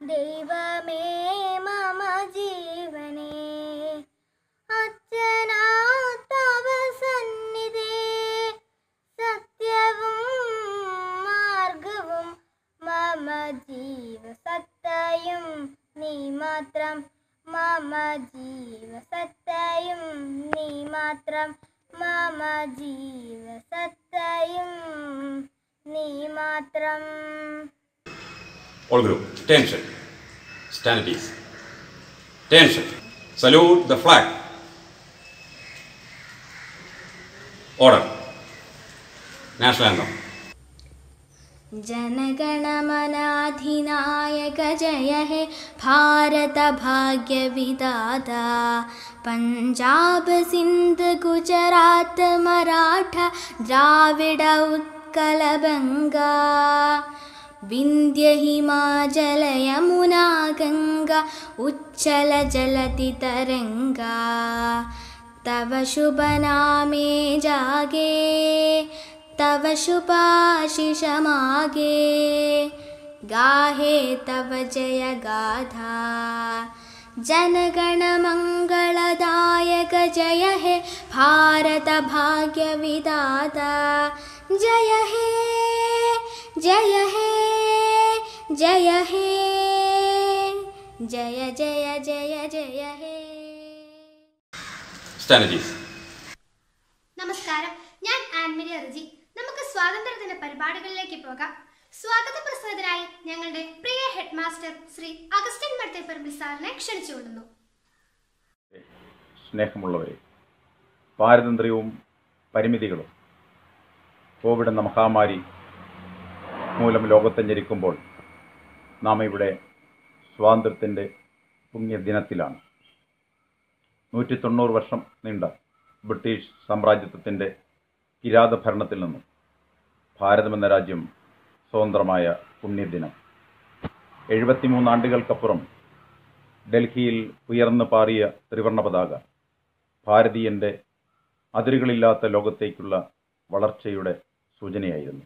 ദൈവമേ മമ ജീവനേ അച്ഛനാ തവ സന്നിധേ സത്യവും മാർഗവും മമ ജീവസത്തയും നീ മാത്രം മമ ജീവസത്തയും നീ മാത്രം മമ ജീവസത്തയും നീ മാത്രം All group, attention. Stand at ease. Attention. Salute the flag. Order. National anthem. जनगणमनाधिनायक जय हे भारत भाग्य विदाता पञ्जाब सिन्ध गुजरात मराठा द्राविड उत्कल बङ्गा विन्ध्य हिमाचल यमुना गङ्गा उच्चल जलति तरङ्गा तव शुभ नामे जागे तव शुभाशिष मागे गाहे तव जय गाथा जनगणमङ्गलदायक जय हे भारत भाग्य विदाता जय हे जय हे जय हे जय जय जय जय हे Stand at ease. നമസ്കാരം ഞാൻ ആൻമരി അർജി നമുക്ക് സ്വാതന്ത്ര്യദിന പരിപാടികളിലേക്ക് പോകാം സ്വാഗത പ്രസംഗത്തിനായി ഞങ്ങളുടെ പ്രിയ ഹെഡ് മാസ്റ്റർ ശ്രീ അഗസ്റ്റിൻ മട്ടേപ്പറമ്പിൽ സാറിനെ ക്ഷണിച്ചുകൊള്ളുന്നു സ്നേഹമുള്ളവരെ പാരതന്ത്ര്യവും പരിമിതികളും കോവിഡ് എന്ന മഹാമാരി മൂലം ലോകത്തെ ഞെരിക്കുമ്പോൾ നാം ഇവിടെ സ്വാതന്ത്ര്യത്തിൻ്റെ പുണ്യദിനത്തിലാണ് നൂറ്റി തൊണ്ണൂറ് വർഷം നീണ്ട ബ്രിട്ടീഷ് സാമ്രാജ്യത്വത്തിൻ്റെ കിരാത ഭരണത്തിൽ നിന്നും ഭാരതമെന്ന രാജ്യം സ്വതന്ത്രമായ പുണ്യദിനം എഴുപത്തിമൂന്ന് ആണ്ടുകൾക്കപ്പുറം ഡൽഹിയിൽ ഉയർന്നു പാറിയ ത്രിവർണ പതാക ഭാരതീയന്റെ അതിരുകളില്ലാത്ത ലോകത്തേക്കുള്ള വളർച്ചയുടെ സൂചനയായിരുന്നു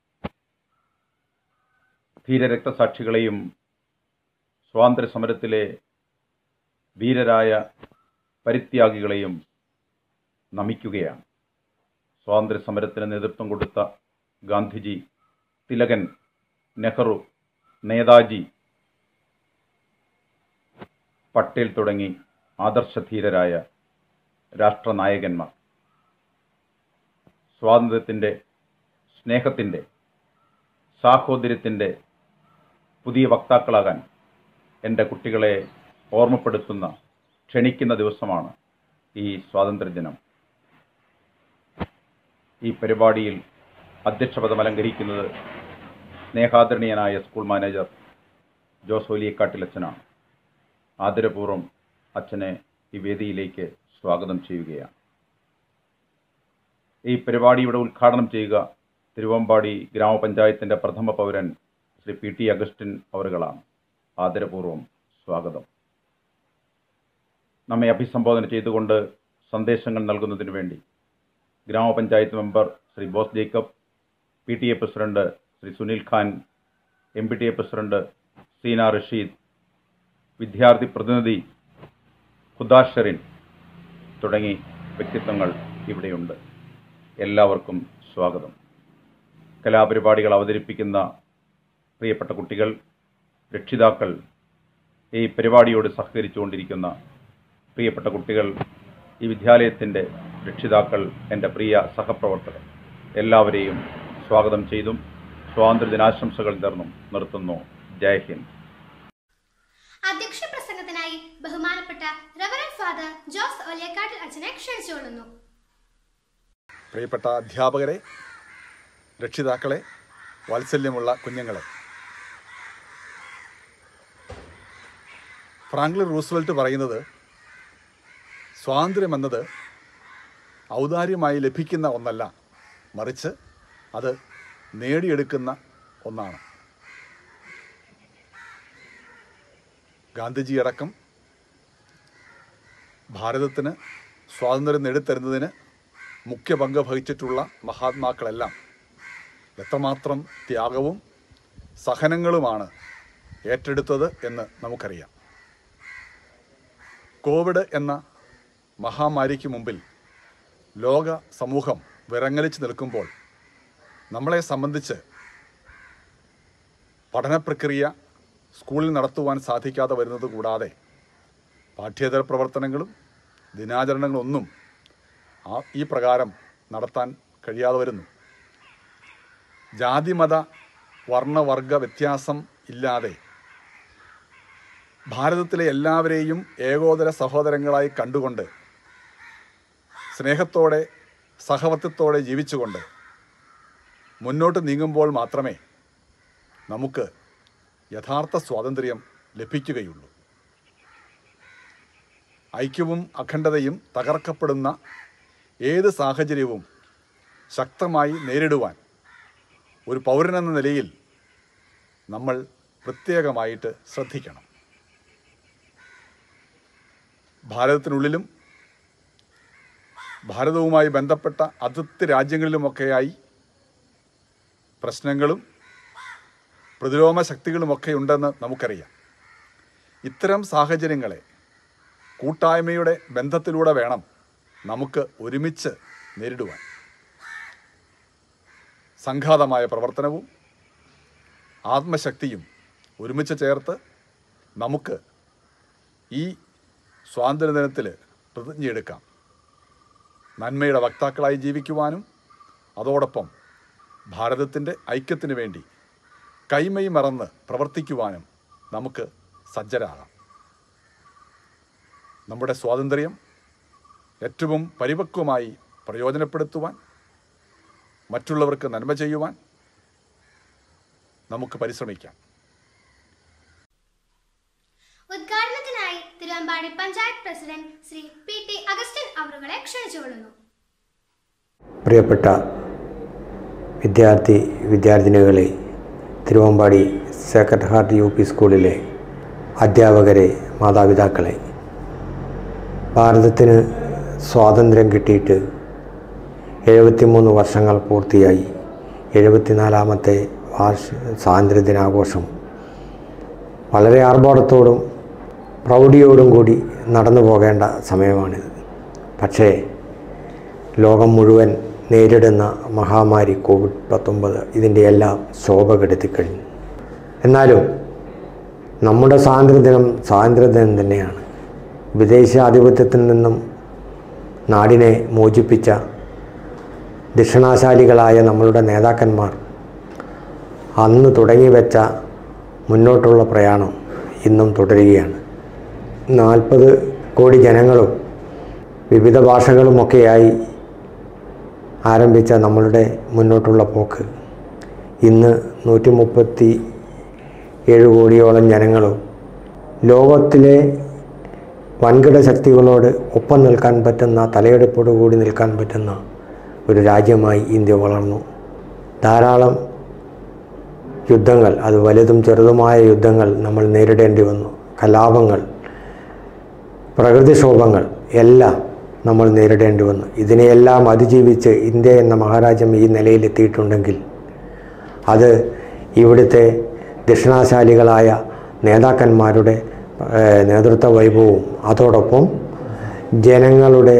ധീരരക്തസാക്ഷികളെയും സ്വാതന്ത്ര്യ സമരത്തിലെ വീരരായ പരിത്യാഗികളെയും നമിക്കുകയാണ് സ്വാതന്ത്ര്യ സമരത്തിന് നേതൃത്വം കൊടുത്ത ഗാന്ധിജി തിലകൻ നെഹ്റു നേതാജി പട്ടേൽ തുടങ്ങി ആദർശധീരരായ രാഷ്ട്രനായകന്മാർ സ്വാതന്ത്ര്യത്തിൻ്റെ സ്നേഹത്തിൻ്റെ സാഹോദര്യത്തിൻ്റെ പുതിയ വക്താക്കളാകാൻ എൻ്റെ കുട്ടികളെ ഓർമ്മപ്പെടുത്തുന്ന ക്ഷണിക്കുന്ന ദിവസമാണ് ഈ സ്വാതന്ത്ര്യദിനം ഈ പരിപാടിയിൽ അധ്യക്ഷപദം അലങ്കരിക്കുന്നത് സ്നേഹാദരണീയനായ സ്കൂൾ മാനേജർ ജോസ് വലിയക്കാട്ടിലച്ഛനാണ് ആദരപൂർവ്വം അച്ഛനെ ഈ വേദിയിലേക്ക് സ്വാഗതം ചെയ്യുകയാണ് ഈ പരിപാടി ഇവിടെ ഉദ്ഘാടനം ചെയ്യുക തിരുവമ്പാടി ഗ്രാമപഞ്ചായത്തിൻ്റെ പ്രഥമ പൗരൻ ശ്രീ പി ടി അഗസ്റ്റിൻ അവറുകളാണ് ആദരപൂർവ്വം സ്വാഗതം നമ്മെ അഭിസംബോധന ചെയ്തുകൊണ്ട് സന്ദേശങ്ങൾ നൽകുന്നതിന് വേണ്ടി ഗ്രാമപഞ്ചായത്ത് member Shri Bose Jacob P T A president Shri Sunil Khan M P T A president Seena Rasheed വിദ്യാർത്ഥി പ്രതിനിധി ഖുദാഷറിൻ തുടങ്ങി വ്യക്തിത്വങ്ങൾ ഇവിടെയുണ്ട് എല്ലാവർക്കും സ്വാഗതം കലാപരിപാടികൾ അവതരിപ്പിക്കുന്ന പ്രിയപ്പെട്ട കുട്ടികൾ രക്ഷിതാക്കൾ ഈ പരിപാടിയോട് സഹകരിച്ചുകൊണ്ടിരിക്കുന്ന പ്രിയപ്പെട്ട കുട്ടികൾ ഈ വിദ്യാലയത്തിൻ്റെ രക്ഷിതാക്കൾ എൻ്റെ പ്രിയ സഹപ്രവർത്തകർ എല്ലാവരെയും സ്വാഗതം ചെയ്തും സ്വാതന്ത്ര്യ ദിനാശംസകൾ നേർന്നും നിർത്തുന്നു ജയ് ഹിന്ദ് അധ്യക്ഷ പ്രസംഗത്തിനായി ബഹുമാനപ്പെട്ട റവറൻ ഫാദർ ജോസ് ഒലിയക്കാട്ടിൽ അച്ഛനെ ക്ഷണിച്ചുകൊള്ളുന്നു പ്രിയപ്പെട്ട അധ്യാപകരെ രക്ഷിതാക്കളെ വാത്സല്യമുള്ള കുഞ്ഞുങ്ങളെ ഫ്രാങ്ക്ലിൻ റൂസ്വെൽറ്റ് പറയുന്നത് സ്വാതന്ത്ര്യം എന്നത് ഔദാര്യമായി ലഭിക്കുന്ന ഒന്നല്ല മറിച്ച് അത് നേടിയെടുക്കുന്ന ഒന്നാണ് ഗാന്ധിജി അടക്കം ഭാരതത്തിന് സ്വാതന്ത്ര്യം നേടിത്തരുന്നതിന് മുഖ്യ പങ്ക് വഹിച്ചിട്ടുള്ള മഹാത്മാക്കളെല്ലാം എത്രമാത്രം ത്യാഗവും സഹനങ്ങളുമാണ് ഏറ്റെടുത്തത് എന്ന് നമുക്കറിയാം കോവിഡ് എന്ന മഹാമാരിക്ക് മുമ്പിൽ ലോക സമൂഹം വിറങ്ങലിച്ച് നിൽക്കുമ്പോൾ നമ്മളെ സംബന്ധിച്ച് പഠന പ്രക്രിയ സ്കൂളിൽ നടത്തുവാൻ സാധിക്കാതെ വരുന്നത് കൂടാതെ പാഠ്യേതര പ്രവർത്തനങ്ങളും ദിനാചരണങ്ങളൊന്നും ആ ഈ പ്രകാരം നടത്താൻ കഴിയാതെ വരുന്നു ജാതിമത വർണ്ണവർഗ വ്യത്യാസം ഇല്ലാതെ ഭാരതത്തിലെ എല്ലാവരെയും ഏകോദര സഹോദരങ്ങളായി കണ്ടുകൊണ്ട് സ്നേഹത്തോടെ സഹവർത്തിത്തോടെ ജീവിച്ചുകൊണ്ട് മുന്നോട്ട് നീങ്ങുമ്പോൾ മാത്രമേ നമുക്ക് യഥാർത്ഥ സ്വാതന്ത്ര്യം ലഭിക്കുകയുള്ളൂ ഐക്യവും അഖണ്ഡതയും തകർക്കപ്പെടുന്ന ഏത് സാഹചര്യവും ശക്തമായി നേരിടുവാൻ ഒരു പൗരനെന്ന നിലയിൽ നമ്മൾ പ്രത്യേകമായിട്ട് ശ്രദ്ധിക്കണം ഭാരതത്തിനുള്ളിലും ഭാരതവുമായി ബന്ധപ്പെട്ട അതിർത്തി രാജ്യങ്ങളിലുമൊക്കെയായി പ്രശ്നങ്ങളും പ്രതിരോധ ശക്തികളുമൊക്കെ ഉണ്ടെന്ന് നമുക്കറിയാം ഇത്തരം സാഹചര്യങ്ങളെ കൂട്ടായ്മയുടെ ബന്ധത്തിലൂടെ വേണം നമുക്ക് ഒരുമിച്ച് നേരിടുവാൻ സംഘാതമായ പ്രവർത്തനവും ആത്മശക്തിയും ഒരുമിച്ച് ചേർത്ത് നമുക്ക് ഈ സ്വാതന്ത്ര്യദിനത്തിൽ പ്രതിജ്ഞയെടുക്കാം നന്മയുടെ വക്താക്കളായി ജീവിക്കുവാനും അതോടൊപ്പം ഭാരതത്തിൻ്റെ ഐക്യത്തിന് വേണ്ടി കൈമൈ മറന്ന് പ്രവർത്തിക്കുവാനും നമുക്ക് സജ്ജരാകാം നമ്മുടെ സ്വാതന്ത്ര്യം ഏറ്റവും പരിപക്വമായി പ്രയോജനപ്പെടുത്തുവാൻ മറ്റുള്ളവർക്ക് നന്മ ചെയ്യുവാൻ നമുക്ക് പരിശ്രമിക്കാം ഉദ്ഘാടനത്തിനായി Thiruvambady panchayat president Shri P T Augustine അവറുകളെ ക്ഷണിച്ചുകൊള്ളുന്നു പ്രിയപ്പെട്ട വിദ്യാർത്ഥി വിദ്യാർത്ഥിനികളെ Thiruvambady sacred heart U P സ്കൂളിലെ അധ്യാപകരെ മാതാപിതാക്കളെ ഭാരതത്തിന് സ്വാതന്ത്ര്യം കിട്ടിയിട്ട് എഴുപത്തിമൂന്ന് വർഷങ്ങൾ പൂർത്തിയായി എഴുപത്തിനാലാമത്തെ വാർഷ സ്വാതന്ത്ര്യദിനാഘോഷം വളരെ ആർഭാടത്തോടും പ്രൗഢിയോടും കൂടി നടന്നു പോകേണ്ട സമയമാണിത് പക്ഷേ ലോകം മുഴുവൻ നേരിടുന്ന മഹാമാരി കോവിഡ് പത്തൊമ്പത് ഇതിൻ്റെ എല്ലാം ശോഭ കെടുത്തിക്കഴിഞ്ഞു എന്നാലും നമ്മുടെ സ്വാതന്ത്ര്യദിനം സ്വാതന്ത്ര്യദിനം തന്നെയാണ് വിദേശാധിപത്യത്തിൽ നിന്നും നാടിനെ മോചിപ്പിച്ച ദക്ഷിണാശാലികളായ നമ്മളുടെ നേതാക്കന്മാർ അന്ന് തുടങ്ങി വെച്ച മുന്നോട്ടുള്ള പ്രയാണം ഇന്നും തുടരുകയാണ് നാൽപ്പത് കോടി ജനങ്ങളും വിവിധ ഭാഷകളുമൊക്കെയായി ആരംഭിച്ച നമ്മളുടെ മുന്നോട്ടുള്ള പോക്ക് ഇന്ന് നൂറ്റി മുപ്പത്തി ഏഴ് കോടിയോളം ജനങ്ങളും ലോകത്തിലെ വൻകിട ശക്തികളോട് ഒപ്പം നിൽക്കാൻ പറ്റുന്ന തലയെടുപ്പോടു കൂടി നിൽക്കാൻ പറ്റുന്ന ഒരു രാജ്യമായി ഇന്ത്യ വളർന്നു ധാരാളം യുദ്ധങ്ങൾ അത് വലുതും ചെറുതുമായ യുദ്ധങ്ങൾ നമ്മൾ നേരിടേണ്ടി വന്നു കലാപങ്ങൾ പ്രകൃതിക്ഷോഭങ്ങൾ എല്ലാം നമ്മൾ നേരിടേണ്ടി വന്നു ഇതിനെയെല്ലാം അതിജീവിച്ച് ഇന്ത്യ എന്ന മഹാരാജ്യം ഈ നിലയിലെത്തിയിട്ടുണ്ടെങ്കിൽ അത് ഇവിടുത്തെ ദക്ഷിണാശാലികളായ നേതാക്കന്മാരുടെ ഏഹ്, നേതൃത്വ വൈഭവവും അതോടൊപ്പം ജനങ്ങളുടെ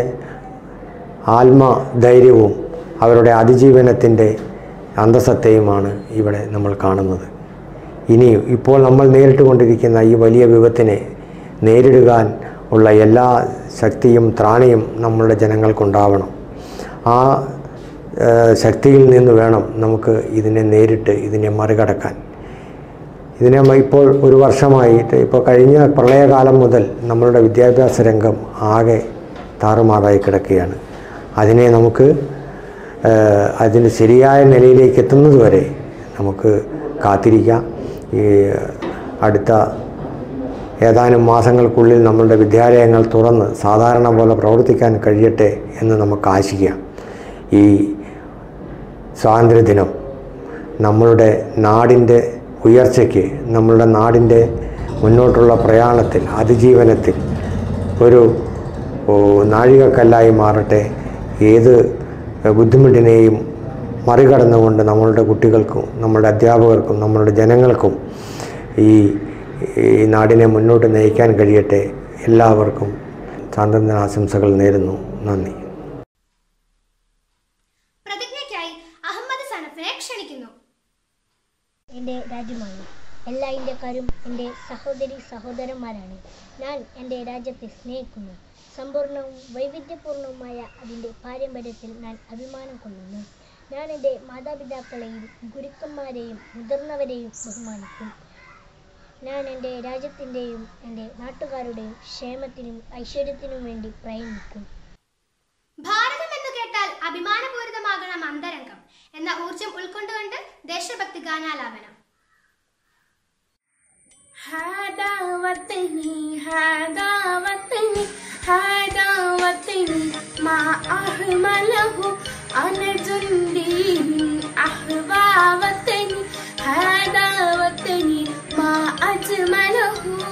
ആത്മധൈര്യവും അവരുടെ അതിജീവനത്തിൻ്റെ അന്തസത്തയുമാണ് ഇവിടെ നമ്മൾ കാണുന്നത് ഇനി ഇപ്പോൾ നമ്മൾ നേരിട്ട് കൊണ്ടിരിക്കുന്ന ഈ വലിയ വിപത്തിനെ നേരിടുവാൻ ഉള്ള എല്ലാ ശക്തിയും ത്രാണിയും നമ്മളുടെ ജനങ്ങൾക്കുണ്ടാവണം ആ ഏഹ്, ശക്തിയിൽ നിന്ന് വേണം നമുക്ക് ഇതിനെ നേരിട്ട് ഇതിനെ മറികടക്കാൻ ഇതിനെ മ- ഇപ്പോൾ ഒരു വർഷമായിട്ട് ഇപ്പോൾ കഴിഞ്ഞ പ്രളയകാലം മുതൽ നമ്മളുടെ വിദ്യാഭ്യാസ രംഗം ആകെ താറുമാറായി കിടക്കുകയാണ് അതിനെ നമുക്ക് ഏഹ്, അതിന് ശരിയായ നിലയിലേക്ക് എത്തുന്നത് വരെ നമുക്ക് കാത്തിരിക്കാം ഈ അടുത്ത ഏതാനും മാസങ്ങൾക്കുള്ളിൽ നമ്മളുടെ വിദ്യാലയങ്ങൾ തുറന്ന് സാധാരണ പോലെ പ്രവർത്തിക്കാൻ കഴിയട്ടെ എന്ന് നമുക്ക് ആശിക്കാം ഈ സ്വാതന്ത്ര്യദിനം നമ്മളുടെ നാടിൻ്റെ ഉയർച്ചയ്ക്ക് നമ്മളുടെ നാടിൻ്റെ മുന്നോട്ടുള്ള പ്രയാണത്തിൽ അതിജീവനത്തിൽ ഒരു ഓ, നാഴികക്കല്ലായി മാറട്ടെ ഏത് ബുദ്ധിമുട്ടിനെയും മറികടന്നുകൊണ്ട് നമ്മളുടെ കുട്ടികൾക്കും നമ്മളുടെ അധ്യാപകർക്കും നമ്മളുടെ ജനങ്ങൾക്കും ഈ ഈ നാടിനെ മുന്നോട്ട് നയിക്കാൻ കഴിയട്ടെ എല്ലാവർക്കും സ്വാതന്ത്ര്യ ആശംസകൾ നേരുന്നു നന്ദി പ്രതിജ്ഞയ്ക്കായി അഹമ്മദ് സനഫിനെ ക്ഷണിക്കുന്നു എൻ്റെ രാജ്യമാണ് എല്ലാ ഇന്ത്യക്കാരും എൻ്റെ സഹോദരി സഹോദരന്മാരാണ് ഞാൻ എൻ്റെ രാജ്യത്തെ സ്നേഹിക്കുന്നു സമ്പൂർണ്ണവും വൈവിധ്യപൂർണവുമായ അതിൻ്റെ പാരമ്പര്യത്തിൽ ഞാൻ അഭിമാനം കൊള്ളുന്നു ഞാൻ എൻ്റെ മാതാപിതാക്കളെയും ഗുരുക്കന്മാരെയും മുതിർന്നവരെയും ബഹുമാനിക്കും ഞാൻ എൻ്റെ രാജ്യത്തിൻ്റെയും എൻ്റെ നാട്ടുകാരുടെയും ക്ഷേമത്തിനും ഐശ്വര്യത്തിനും വേണ്ടി പ്രയത്നിക്കും ഭാരതം എന്ന് കേട്ടാൽ അഭിമാനപൂരിതമാകണം അന്തരംഗം എന്ന ഊർജം ഉൾക്കൊണ്ടുകൊണ്ട് ദേശഭക്തി ഗാനാലാപനം هذا وطني هذا وطني هذا وطني ما أهمله أنا جندي أحوى وطني هذا وطني ما أجمله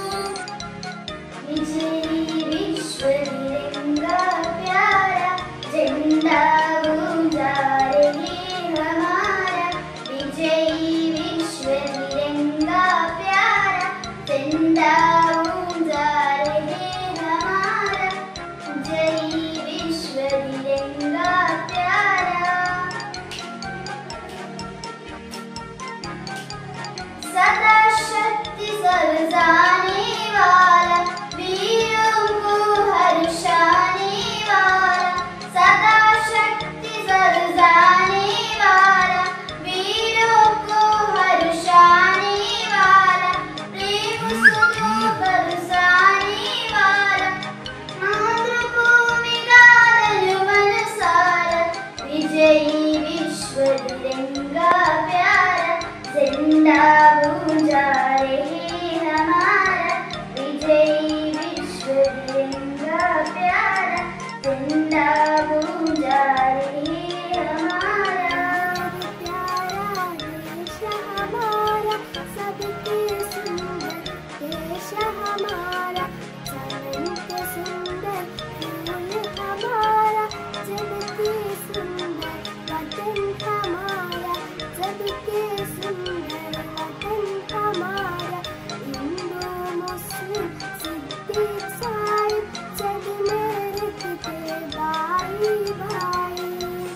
सदा शक्ति सरजाने वाला वीरों को हर्षाने वाला सदा शक्ति सरजाने वाला वीरों को हर्षाने वाला प्रेम सुधो बरसाने वाला मातृभूमि गादनु मनसारा विजयी विश्व तिरंगा प्यारा जिंदा गूंजा रहे हमारा विजयी विश्व तिरंगा प्यारा जिंदा गूंजा रहे हमारा प्यारा देश हमारा सबके सुंदर देश हमारा सबके सुंदर फूल हमारा सबके सुंदर वतन हमारा सबके सुंदर वतन हमारा हिंदू मुस्लिम सिद्दीक साहिब जग में रखते भाई भाई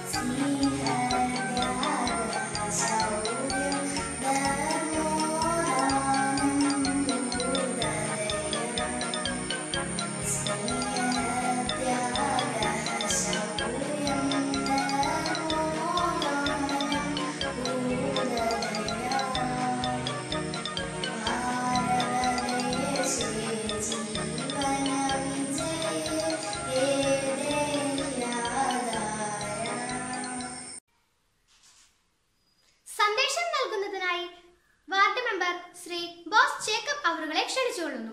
സന്ദേശം നൽകുന്നതിനായി വാർഡ് മെമ്പർ ശ്രീ ബോസ് ജേക്കബ് അവറുകളെ ക്ഷണിച്ചുകൊള്ളുന്നു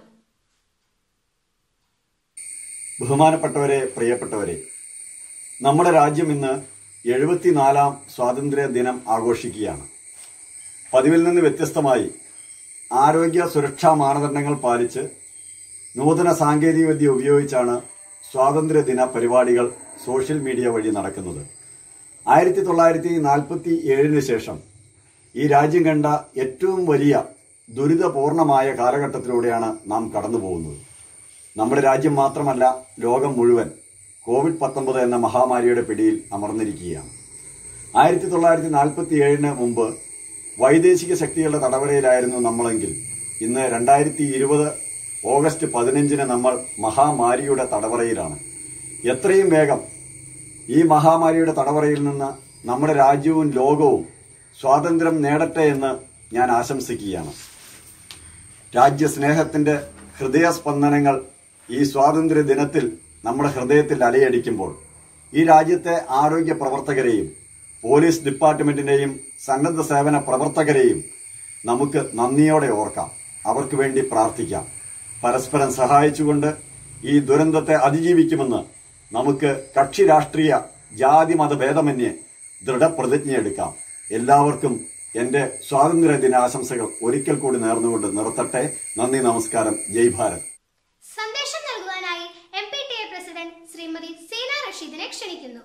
ബഹുമാനപ്പെട്ടവരെ പ്രിയപ്പെട്ടവരെ നമ്മുടെ രാജ്യം ഇന്ന് എഴുപത്തിനാലാം സ്വാതന്ത്ര്യ ദിനം ആഘോഷിക്കുകയാണ് പതിവിൽ നിന്ന് വ്യത്യസ്തമായി ആരോഗ്യ സുരക്ഷാ മാനദണ്ഡങ്ങൾ പാലിച്ച് നൂതന സാങ്കേതികവിദ്യ ഉപയോഗിച്ചാണ് സ്വാതന്ത്ര്യ ദിന പരിപാടികൾ സോഷ്യൽ മീഡിയ വഴി നടക്കുന്നത് ആയിരത്തി തൊള്ളായിരത്തി നാൽപ്പത്തി ഏഴിന് ശേഷം ഈ രാജ്യം കണ്ട ഏറ്റവും വലിയ ദുരിതപൂർണമായ കാലഘട്ടത്തിലൂടെയാണ് നാം കടന്നു പോകുന്നത് നമ്മുടെ രാജ്യം മാത്രമല്ല ലോകം മുഴുവൻ കോവിഡ് പത്തൊമ്പത് എന്ന മഹാമാരിയുടെ പിടിയിൽ അമർന്നിരിക്കുകയാണ് ആയിരത്തി തൊള്ളായിരത്തി നാൽപ്പത്തി ഏഴിന് മുമ്പ് വൈദേശിക ശക്തികളുടെ തടവറയിലായിരുന്നു നമ്മളെങ്കിൽ ഇന്ന് രണ്ടായിരത്തി ഇരുപത് ഓഗസ്റ്റ് പതിനഞ്ചിന് നമ്മൾ മഹാമാരിയുടെ തടവറയിലാണ് എത്രയും വേഗം ഈ മഹാമാരിയുടെ തടവറയിൽ നിന്ന് നമ്മുടെ രാജ്യവും ലോകവും സ്വാതന്ത്ര്യം നേടട്ടെ എന്ന് ഞാൻ ആശംസിക്കുകയാണ് രാജ്യസ്നേഹത്തിന്റെ ഹൃദയസ്പന്ദനങ്ങൾ ഈ സ്വാതന്ത്ര്യ ദിനത്തിൽ നമ്മുടെ ഹൃദയത്തിൽ അലയടിക്കുമ്പോൾ ഈ രാജ്യത്തെ ആരോഗ്യ പ്രവർത്തകരെയും പോലീസ് ഡിപ്പാർട്ട്മെന്റിന്റെയും സന്നദ്ധ സേവന പ്രവർത്തകരെയും നമുക്ക് നന്ദിയോടെ ഓർക്കാം അവർക്ക് വേണ്ടി പ്രാർത്ഥിക്കാം പരസ്പരം സഹായിച്ചുകൊണ്ട് ഈ ദുരന്തത്തെ അതിജീവിക്കുമെന്ന് നമുക്ക് കക്ഷി രാഷ്ട്രീയ ജാതി മത ഭേദമന്യേ ദൃഢപ്രതിജ്ഞയെടുക്കാം എല്ലാവർക്കും എന്റെ സ്വാതന്ത്ര്യ ദിനാശംസകൾ ഒരിക്കൽ കൂടി നേർന്നുകൊണ്ട് നിർത്തട്ടെ നന്ദി നമസ്കാരം ജയ് ഭാരത് സന്ദേശം നൽകുവാനായി M P T A president Shrimati Seena റഷീദിനെ ക്ഷണിക്കുന്നു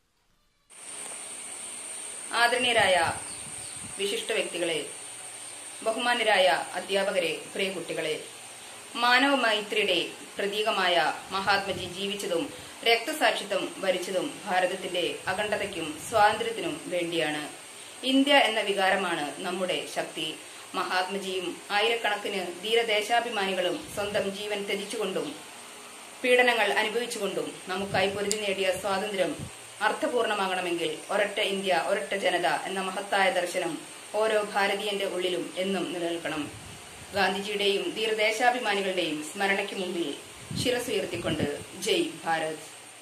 ആദരണീയരായ വിശിഷ്ട വ്യക്തികളെ ബഹുമാനരായ അധ്യാപകരെ പ്രിയ കുട്ടികളെ മാനവ മൈത്രിയുടെ പ്രതീകമായ മഹാത്മജി ജീവിച്ചതും രക്തസാക്ഷിത്വം വരിച്ചതും ഭാരതത്തിന്റെ അഖണ്ഡതയ്ക്കും സ്വാതന്ത്ര്യത്തിനും വേണ്ടിയാണ് ഇന്ത്യ എന്ന വികാരമാണ് നമ്മുടെ ശക്തി മഹാത്മജിയും ആയിരക്കണക്കിന് ധീരദേശാഭിമാനികളും സ്വന്തം ജീവൻ ത്യജിച്ചുകൊണ്ടും പീഡനങ്ങൾ അനുഭവിച്ചുകൊണ്ടും നമുക്കായി പൊരുതി നേടിയ സ്വാതന്ത്ര്യം അർത്ഥപൂർണമാകണമെങ്കിൽ ഒരൊറ്റ ഇന്ത്യ ഒരൊറ്റ ജനത എന്ന മഹത്തായ ദർശനം ഓരോ ഭാരതീയന്റെ ഉള്ളിലും എന്നും നിലനിൽക്കണം ഗാന്ധിജിയുടെയും ധീരദേശാഭിമാനികളുടെയും സ്മരണയ്ക്ക് മുമ്പിൽ ശിരസുയർത്തിക്കൊണ്ട് ജയ് ഭാരത്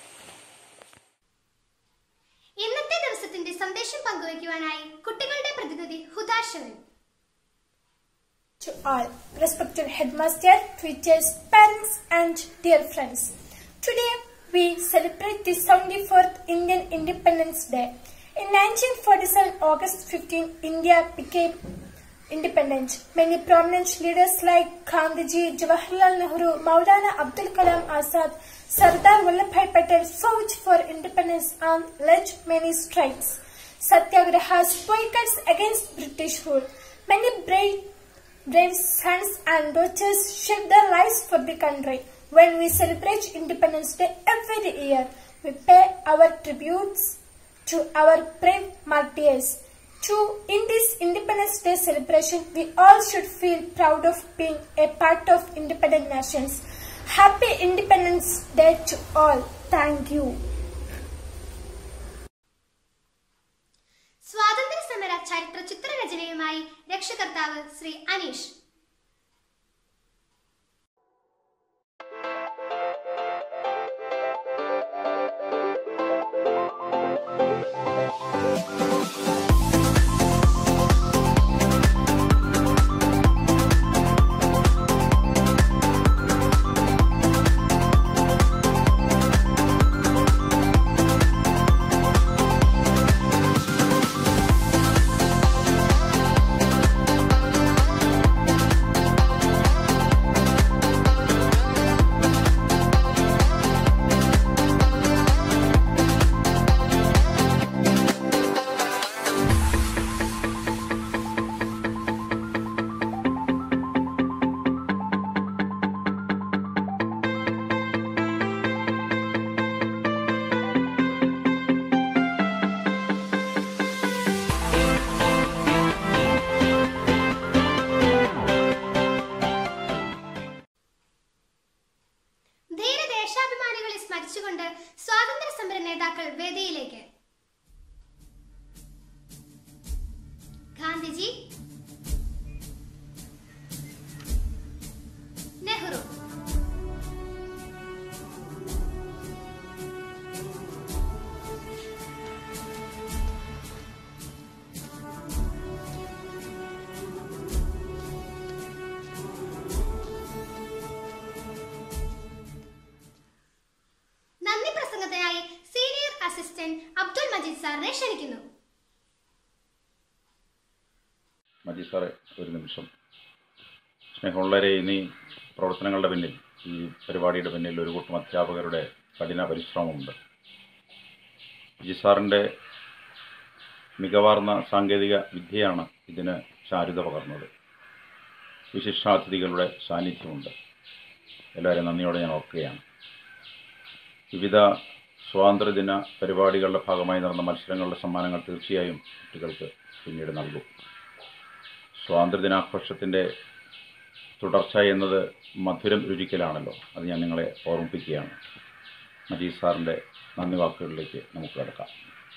ഇന്നത്തെ ദിവസത്തിന്റെ സന്ദേശം പങ്കുവയ്ക്കുവാനായി കുട്ടികളുടെ പ്രതിനിധി ഹുദാശവൻ To all respected headmaster, teachers, parents, and dear friends. Today we celebrate the 74th Indian Independence Day. In 1947, August 15, India became independent. Many prominent leaders like Gandhiji, Jawaharlal Nehru, Maulana Abdul Kalam Azad, Sardar Vallabhbhai Patel fought for independence and led many strikes. Satyagrahas, boycotts against British rule. Many brave brave sons and daughters shed their lives for the country. When we celebrate Independence Day every year, we pay our tributes to our brave martyrs. To, in this Independence Day celebration, we all should feel proud of being a part of independent nations. Happy Independence Day to all. Thank you. സ്വാതന്ത്ര്യ സമര ചരിത്ര ചിത്രരചനയുമായി രക്ഷകർത്താവ് ശ്രീ അനീഷ് ധീരദേശാഭിമാനികളെ സ്മരിച്ചുകൊണ്ട് സ്വാതന്ത്ര്യ സമര നേതാക്കൾ വേദിയിലേക്ക് ഗാന്ധിജി നെഹ്റു നന്ദി പ്രസംഗത്തിനായി സീനിയർ അസിസ്റ്റന്റ് അബ്ദുൾ മജീദ് സാറിനെ ക്ഷണിക്കുന്നു മജി സാറെ ഒരു നിമിഷം സ്നേഹമുള്ളവരെ ഇനി പ്രവർത്തനങ്ങളുടെ പിന്നിൽ ഈ പരിപാടിയുടെ പിന്നിൽ ഒരു കൂട്ടം അധ്യാപകരുടെ കഠിന പരിശ്രമമുണ്ട് മജി സാറിൻ്റെ മികവാർന്ന സാങ്കേതിക വിദ്യയാണ് ഇതിന് ചാരുത പകർന്നത് വിശിഷ്ടാതിഥികളുടെ സാന്നിധ്യമുണ്ട് എല്ലാവരെയും നന്ദിയോടെ ഞാൻ ഓർക്കുകയാണ് വിവിധ സ്വാതന്ത്ര്യദിന പരിപാടികളുടെ ഭാഗമായി നടന്ന മത്സരങ്ങളുടെ സമ്മാനങ്ങൾ തീർച്ചയായും കുട്ടികൾക്ക് പിന്നീട് നൽകും സ്വാതന്ത്ര്യദിനാഘോഷത്തിൻ്റെ തുടർച്ച എന്നത് മധുരം രുചിക്കലാണല്ലോ അത് ഞാൻ നിങ്ങളെ ഓർമ്മിപ്പിക്കുകയാണ് മജീദ് സാറിൻ്റെ നന്ദി വാക്കുകളിലേക്ക് നമുക്ക് കിടക്കാം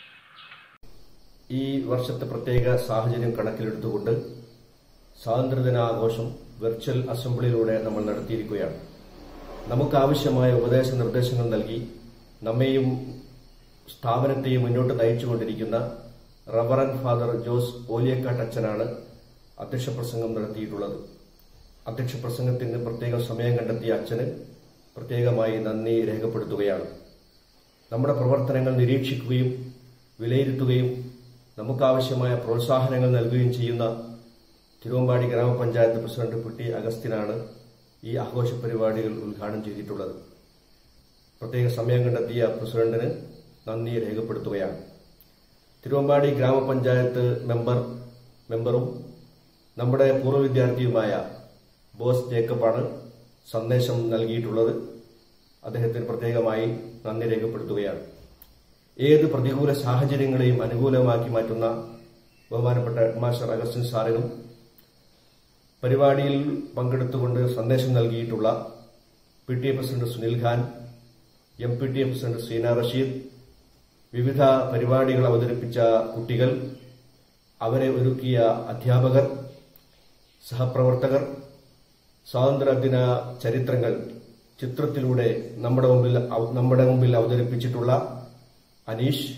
ഈ വർഷത്തെ പ്രത്യേക സാഹചര്യം കണക്കിലെടുത്തുകൊണ്ട് സ്വാതന്ത്ര്യദിനാഘോഷം വെർച്വൽ അസംബ്ലിയിലൂടെ നമ്മൾ നടത്തിയിരിക്കുകയാണ് നമുക്കാവശ്യമായ ഉപദേശ നിർദ്ദേശങ്ങൾ നൽകി നമ്മെയും സ്ഥാപനത്തെയും മുന്നോട്ട് നയിച്ചുകൊണ്ടിരിക്കുന്ന റവറൻ ഫാദർ ജോസ് ഓലിയക്കാട്ട് അച്ഛനാണ് അധ്യക്ഷ പ്രസംഗം നടത്തിയിട്ടുള്ളത് അധ്യക്ഷ പ്രസംഗത്തിന് പ്രത്യേക സമയം കണ്ടെത്തിയ അച്ഛന് പ്രത്യേകമായി നന്ദി രേഖപ്പെടുത്തുകയാണ് നമ്മുടെ പ്രവർത്തനങ്ങൾ നിരീക്ഷിക്കുകയും വിലയിരുത്തുകയും നമുക്കാവശ്യമായ പ്രോത്സാഹനങ്ങൾ നൽകുകയും ചെയ്യുന്ന തിരുവമ്പാടി ഗ്രാമപഞ്ചായത്ത് പ്രസിഡന്റ് പി ടി അഗസ്റ്റിനാണ് ഈ ആഘോഷ പരിപാടികൾ ഉദ്ഘാടനം ചെയ്തിട്ടുള്ളത് പ്രത്യേക സമയം കണ്ടെത്തിയ പ്രസിഡന്റിന് നന്ദി രേഖപ്പെടുത്തുകയാണ് തിരുവമ്പാടി ഗ്രാമപഞ്ചായത്ത് മെമ്പർ മെമ്പറും നമ്മുടെ പൂർവ്വ വിദ്യാർത്ഥിയുമായ ബോസ് ജേക്കബാണ് സന്ദേശം നൽകിയിട്ടുള്ളത് അദ്ദേഹത്തിന് പ്രത്യേകമായി നന്ദി രേഖപ്പെടുത്തുകയാണ് ഏത് പ്രതികൂല സാഹചര്യങ്ങളെയും അനുകൂലമാക്കി മാറ്റുന്ന ബഹുമാനപ്പെട്ട മാസ്റ്റർ അഗസ്റ്റിൻ സാറിനും പരിപാടിയിൽ പങ്കെടുത്തുകൊണ്ട് സന്ദേശം നൽകിയിട്ടുള്ള P T A president Sunil Khan M P T A president Seena Rasheed വിവിധ പരിപാടികൾ അവതരിപ്പിച്ച കുട്ടികൾ അവരെ ഒരുക്കിയ അധ്യാപകർ സഹപ്രവർത്തകർ സ്വാതന്ത്ര്യദിന ചരിത്രങ്ങൾ ചിത്രത്തിലൂടെ നമ്മുടെ മുമ്പിൽ അവ- നമ്മുടെ മുമ്പിൽ അവതരിപ്പിച്ചിട്ടുള്ള അനീഷ്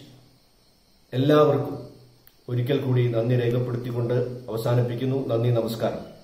എല്ലാവർക്കും ഒരിക്കൽ കൂടി നന്ദി രേഖപ്പെടുത്തിക്കൊണ്ട് അവസാനിപ്പിക്കുന്നു നന്ദി നമസ്കാരം